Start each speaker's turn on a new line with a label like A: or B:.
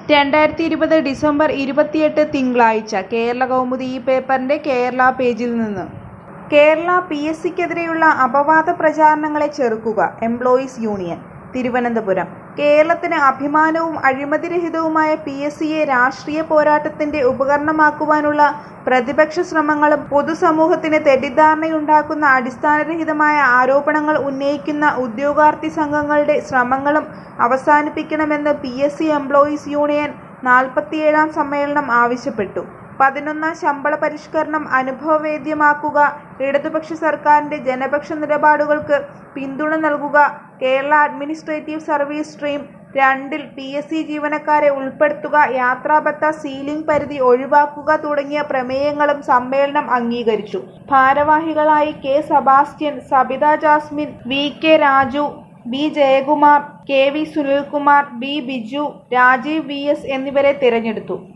A: രണ്ടായിരത്തി ഇരുപത് ഡിസംബർ ഇരുപത്തിയെട്ട് തിങ്കളാഴ്ച കേരള കൗമുദി ഈ പേപ്പറിന്റെ കേരള പേജിൽ നിന്ന് കേരള പി എസ് സിക്കെതിരെയുള്ള അപവാദ പ്രചാരണങ്ങളെ ചെറുക്കുക എംപ്ലോയീസ് യൂണിയൻ തിരുവനന്തപുരം കേരളത്തിന് അഭിമാനവും അഴിമതിരഹിതവുമായ പി എസ് സിയെ രാഷ്ട്രീയ പോരാട്ടത്തിന്റെ ഉപകരണമാക്കുവാനുള്ള പ്രതിപക്ഷ ശ്രമങ്ങളും പൊതുസമൂഹത്തിന് തെറ്റിദ്ധാരണയുണ്ടാക്കുന്ന അടിസ്ഥാനരഹിതമായ ആരോപണങ്ങൾ ഉന്നയിക്കുന്ന ഉദ്യോഗാർത്ഥി സംഘങ്ങളുടെ ശ്രമങ്ങളും അവസാനിപ്പിക്കണമെന്ന് P S C employees union നാൽപ്പത്തിയേഴാം സമ്മേളനം ആവശ്യപ്പെട്ടു പതിനൊന്നാം ശമ്പള പരിഷ്കരണം അനുഭവവേദ്യമാക്കുക ഇടതുപക്ഷ സർക്കാരിന്റെ ജനപക്ഷ നിലപാടുകൾക്ക് പിന്തുണ നൽകുക കേരള അഡ്മിനിസ്ട്രേറ്റീവ് സർവീസ് സ്ട്രീം രണ്ടിൽ പി എസ് സി ജീവനക്കാരെ ഉൾപ്പെടുത്തുക യാത്രാബത്ത സീലിംഗ് പരിധി ഒഴിവാക്കുക തുടങ്ങിയ പ്രമേയങ്ങളും സമ്മേളനം അംഗീകരിച്ചു ഭാരവാഹികളായി K Sebastian Sabitha Jasmine V K Raju B Jayakumar K V Sunilkumar B Biju Rajeev V S എന്നിവരെ തിരഞ്ഞെടുത്തു